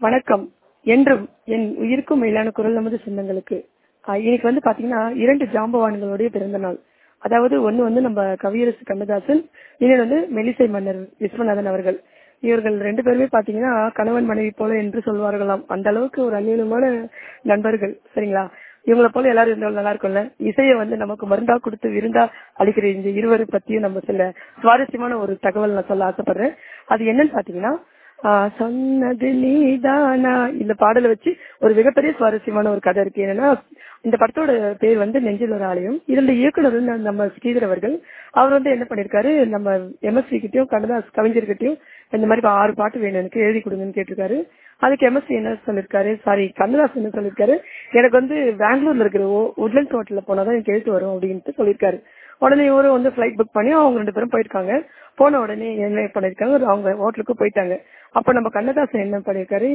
வணக்கம் என்றும் என் உயிருக்கும் மேலான குரல் நமது சொந்தங்களுக்கு ஆஹ் இன்னைக்கு வந்து பாத்தீங்கன்னா இரண்டு ஜாம்பவான்களுடைய பிறந்த நாள் அதாவது ஒண்ணு வந்து நம்ம கவியரசு கண்ணதாசன் இன்னொன்று வந்து மெலிசை மன்னர் விஸ்வநாதன் அவர்கள் இவர்கள் ரெண்டு பேருமே பாத்தீங்கன்னா கணவன் மனைவி போல என்று சொல்வார்களாம் அந்த அளவுக்கு ஒரு அந்நியமான நண்பர்கள் சரிங்களா இவங்கள போல எல்லாரும் இருந்தாலும் நல்லா இருக்கும்ல இசையை வந்து நமக்கு மருந்தா கொடுத்து விருந்தா அளிக்கிற இந்த இருவரை பத்தியும் நம்ம சில சுவாரஸ்யமான ஒரு தகவல் நான் சொல்ல ஆசைப்படுறேன் அது என்னன்னு பாத்தீங்கன்னா ஆஹ் சொன்னது நீதானா இந்த பாடலை வச்சு ஒரு மிகப்பெரிய சுவாரஸ்யமான ஒரு கதை இருக்கு என்னன்னா இந்த படத்தோட பேர் வந்து நெஞ்சில் ஒரு ஆலயம் இதுல இயக்குனர் வந்து நம்ம ஸ்ரீதர் அவர்கள் அவர் வந்து என்ன பண்ணிருக்காரு நம்ம எம்எஸ்சி கிட்டயும் கண்ணதாஸ் கவிஞர்கிட்டயும் இந்த மாதிரி ஆறு பாட்டு வேணும் எனக்கு எழுதி கொடுங்கன்னு கேட்டிருக்காரு அதுக்கு எம்எஸ்சி என்ன சொல்லிருக்காரு சாரி கண்ணதாஸ் என்ன சொல்லிருக்காரு எனக்கு வந்து பெங்களூர்ல இருக்கிற உட்லண்ட்ஸ் ஹோட்டல்ல போனாதான் எனக்கு எழுத்து வரும் அப்படின்ட்டு சொல்லியிருக்காரு உடனே இவரும் வந்து ஃபிளைட் புக் பண்ணி அவங்க ரெண்டு பேரும் போயிருக்காங்க போன உடனே என்ன பண்ணிருக்காங்க அவங்க ஹோட்டலுக்கு போயிட்டாங்க அப்ப நம்ம கண்ணதாசன் என்ன பண்ணிருக்காரு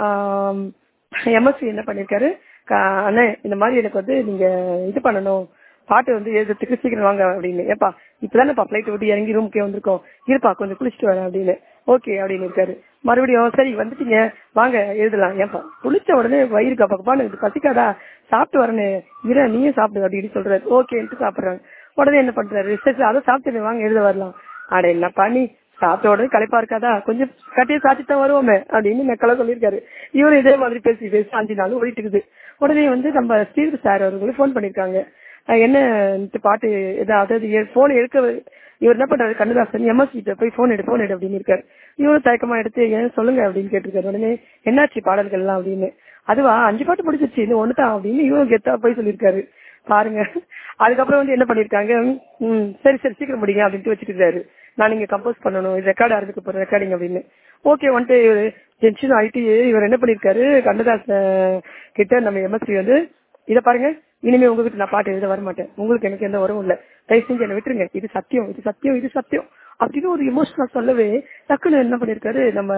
எம்எஸ்சி என்ன பண்ணிருக்காரு அண்ணே இந்த மாதிரி எனக்கு வந்து நீங்க இது பண்ணணும் பாட்டு வந்து எழுதுறதுக்கு சீக்கிரம் வாங்க அப்படின்னு ஏப்பா இப்பதானேப்பா பிளைட் விட்டு இறங்கி ரூமுக்கே வந்திருக்கோம் இருப்பா கொஞ்சம் குளிச்சுட்டு வரேன் அப்படின்னு ஓகே அப்படின்னு இருக்காரு மறுபடியும் சரி வந்துட்டீங்க வாங்க எழுதலாம் ஏப்பா குளிச்ச உடனே வயிறு கப்பக்கப்பான்னு இது பசிக்காதா சாப்பிட்டு வரனே இர நீயும் சாப்பிடு அப்படின்னு சொல்றாரு ஓகேன்ட்டு சாப்பிடுறாங்க உடனே என்ன பண்றாரு சரி அதை சாப்பிட்டு வாங்க எழுத வரலாம் அட என்னப்பா நீ சாப்பிட்ட உடனே களைப்பா இருக்காதா கொஞ்சம் கட்டிய சாப்பிட்டு தான் வருவோமே அப்படின்னு நெக்கலா சொல்லியிருக்காரு இவரும் இதே மாதிரி பேசி பேசி அஞ்சு நாள் ஓடிட்டு இருக்குது உடனே வந்து நம்ம ஸ்ரீதர் சார் அவர்களும் போன் பண்ணிருக்காங்க என்ன பாட்டு ஏதாவது போன் எடுக்க இவர் என்ன பண்றாரு கண்ணதாசன் எம்எஸ் கிட்ட போய் போன் எடு போன் எடு அப்படின்னு இருக்காரு இவரும் தயக்கமா எடுத்து ஏன் சொல்லுங்க அப்படின்னு கேட்டிருக்காரு உடனே என்னாச்சு பாடல்கள் எல்லாம் அப்படின்னு அதுவா அஞ்சு பாட்டு முடிச்சிருச்சு இன்னும் ஒண்ணுதான் அப்படின்னு இவரும் கெத்தா போய் சொல்லியிருக்காரு பாருங்க அதுக்கப்புறம் வந்து என்ன பண்ணிருக்காங்க ம் சரி சரி சீக்கிரம் முடிங்க அப்படின்ட்டு வச்சுட்டு இருக்காரு நான் நீங்க கம்போஸ் பண்ணணும் இது ரெக்கார்ட் ஆகிறதுக்கு போற ரெக்கார்டிங் அப்படின்னு ஓகே வந்துட்டு இவர் டென்ஷன் ஆயிட்டு இவர் என்ன பண்ணிருக்காரு கண்ணதாச கிட்ட நம்ம எம்எஸ்சி வந்து இத பாருங்க இனிமே உங்ககிட்ட நான் பாட்டு எழுத வரமாட்டேன் உங்களுக்கு எனக்கு எந்த உறவும் இல்ல தயவு செஞ்சு என்ன விட்டுருங்க இது சத்தியம் இது சத்தியம் இது சத்தியம் அப்படின்னு ஒரு இமோஷனலா சொல்லவே டக்குன்னு என்ன பண்ணிருக்காரு நம்ம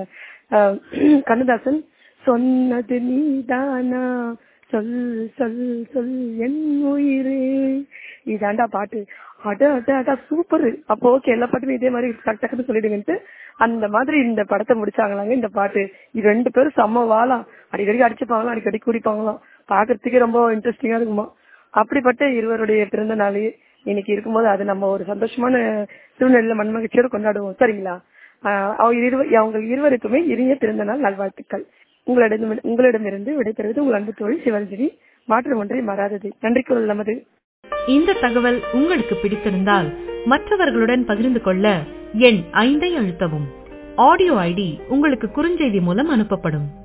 கண்ணதாசன் சொன்னது நீதானா சொல் சொல் சொல் என் உயிரே இதாண்டா பாட்டு அட அட அடா சூப்பர் அப்போ ஓகே எல்லா பாட்டுமே இதே மாதிரி டக்கு டக்குன்னு சொல்லிடுங்கன்ட்டு அந்த மாதிரி இந்த படத்தை முடிச்சாங்களாங்க இந்த பாட்டு இது ரெண்டு பேரும் செம்ம வாழலாம் அடிக்கடி அடிச்சுப்பாங்களாம் அடிக்கடி குடிப்பாங்களாம் பாக்குறதுக்கே ரொம்ப இன்ட்ரெஸ்டிங்கா இருக்குமா அப்படிப்பட்ட இருவருடைய பிறந்த நாள் இன்னைக்கு இருக்கும்போது அது நம்ம ஒரு சந்தோஷமான சூழ்நிலையில மண்மகிழ்ச்சியோடு கொண்டாடுவோம் சரிங்களா அவங்க இருவருக்குமே இனிய பிறந்த நாள் நல்வாழ்த்துக்கள் உங்களிடம் உங்களிடமிருந்து விடைபெறுவது உங்கள் அன்பு தோழி சிவரஞ்சனி மாற்றம் ஒன்றை மாறாதது நன்றி குரல் நமது இந்த தகவல் உங்களுக்கு பிடித்திருந்தால் மற்றவர்களுடன் பகிர்ந்து கொள்ள எண் ஐந்தை அழுத்தவும் ஆடியோ ஐடி உங்களுக்கு குறுஞ்செய்தி மூலம் அனுப்பப்படும்